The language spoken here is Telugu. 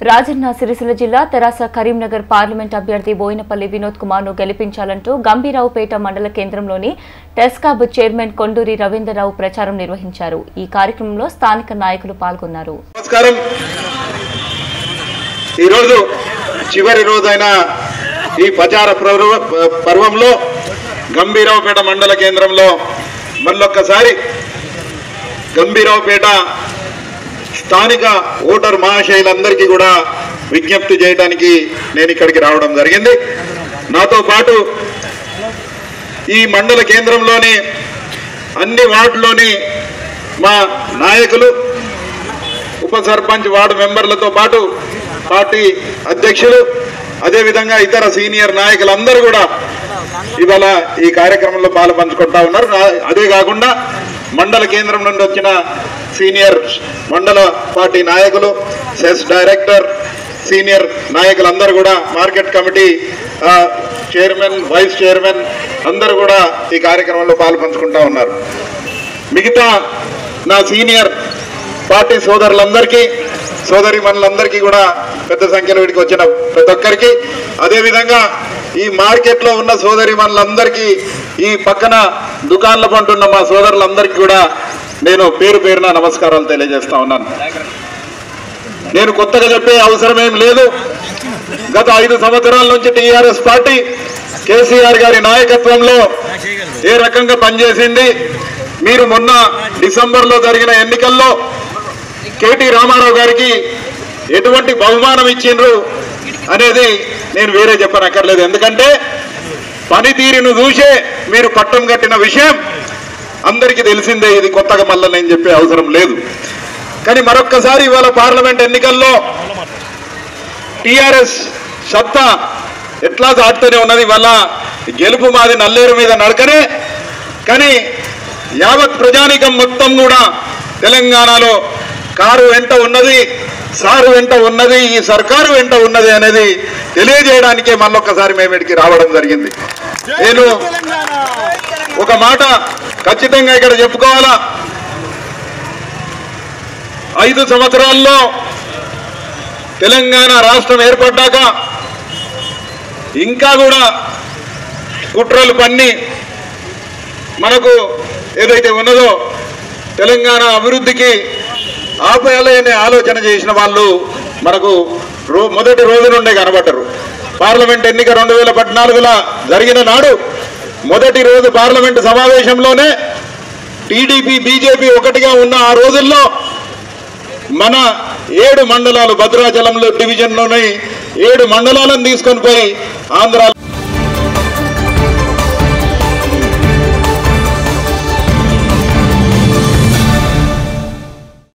రాజన్న సిరిసిల్ల జిల్లా తెరాస కరీంనగర్ పార్లమెంట్ అభ్యర్థి బోయినపల్లి వినోద్ కుమార్ ను గెలిపించాలంటూ గంభీరావుపేట మండల కేంద్రంలోని టెస్కాబ్ చైర్మన్ కొండూరి రవీంద్రరావు ప్రచారం నిర్వహించారు ఈ కార్యక్రమంలో స్థానిక నాయకులు పాల్గొన్నారు నమస్కారం ఈరోజు చివరి రోజైన ఈ ప్రచార పర్వ- పర్వంలో గంభీరావుపేట మండల కేంద్రంలో మళ్ళొక్కసారి గంభీరావుపేట స్థానిక ఓటర్ మహాశయులందరికీ కూడా విజ్ఞప్తి చేయడానికి నేను ఇక్కడికి రావడం జరిగింది నాతో పాటు ఈ మండల కేంద్రంలోని అన్ని వార్డులోని మా నాయకులు ఉప సర్పంచ్ వార్డు మెంబర్లతో పాటు పార్టీ అధ్యక్షులు అదేవిధంగా ఇతర సీనియర్ నాయకులందరూ కూడా ఇవాళ ఈ కార్యక్రమంలో పాలు పంచుకుంటా ఉన్నారు నా- అదే కాకుండా మండల కేంద్రం నుండి వచ్చిన సీనియర్ మండల పార్టీ నాయకులు సెస్ డైరెక్టర్ సీనియర్ నాయకులందరూ కూడా మార్కెట్ కమిటీ ఆ, చైర్మన్ వైస్ చైర్మన్ అందరూ కూడా ఈ కార్యక్రమంలో పాలు పంచుకుంటా ఉన్నారు మిగతా నా సీనియర్ పార్టీ సోదరులందరికీ సోదరి మనులందరికీ కూడా పెద్ద సంఖ్యలో వీడికి వచ్చిన ప్రతి ఒక్కరికి అదేవిధంగా ఈ మార్కెట్లో ఉన్న సోదరి మనులందరికీ ఈ పక్కన దుకాన్ల పంటున్న మా సోదరులందరికీ కూడా నేను పేరు పేరున నమస్కారాలు తెలియజేస్తా ఉన్నాను నేను కొత్తగా చెప్పే అవసరం ఏం లేదు గత ఐదు సంవత్సరాల నుంచి టీఆర్ఎస్ పార్టీ కేసీఆర్ గారి నాయకత్వంలో ఏ రకంగా పనిచేసింది మీరు మొన్న డిసెంబర్లో జరిగిన ఎన్నికల్లో కేటీ రామారావు గారికి ఎటువంటి బహుమానం ఇచ్చిండ్రు అనేది నేను వేరే చెప్పనక్కర్లేదు ఎందుకంటే పనితీరును చూసే మీరు పట్టం కట్టిన విషయం అందరికీ తెలిసిందే ఇది కొత్తగా మళ్ళీ నేను చెప్పే అవసరం లేదు కానీ మరొక్కసారి ఇవాళ పార్లమెంట్ ఎన్నికల్లో టిఆర్ఎస్ సత్తా ఎట్లా దాటుతూనే ఉన్నది ఇవాళ గెలుపు మాది నల్లేరు మీద నడకనే కానీ యావత్ ప్రజానికం మొత్తం కూడా తెలంగాణలో కారు వెంట ఉన్నది సారు వెంట ఉన్నది ఈ సర్కారు వెంట ఉన్నది అనేది తెలియజేయడానికే మళ్ళొక్కసారి మేము ఇక్కడికి రావడం జరిగింది నేను ఒక మాట ఖచ్చితంగా ఇక్కడ చెప్పుకోవాలా ఐదు సంవత్సరాల్లో తెలంగాణ రాష్ట్రం ఏర్పడ్డాక ఇంకా కూడా కుట్రలు పన్ని మనకు ఏదైతే ఉన్నదో తెలంగాణ అభివృద్ధికి ఆపేయాలనే ఆలోచన చేసిన వాళ్ళు మనకు రో మొదటి రోజు నుండే కనబడ్డరు పార్లమెంట్ ఎన్నిక రెండు వేల పద్నాలుగులో జరిగిన నాడు మొదటి రోజు పార్లమెంట్ సమావేశంలోనే టీడీపీ బీజేపీ ఒకటిగా ఉన్న ఆ రోజుల్లో మన ఏడు మండలాలు భద్రాచలంలో డివిజన్లోని ఏడు మండలాలను తీసుకొని పోయి ఆంధ్ర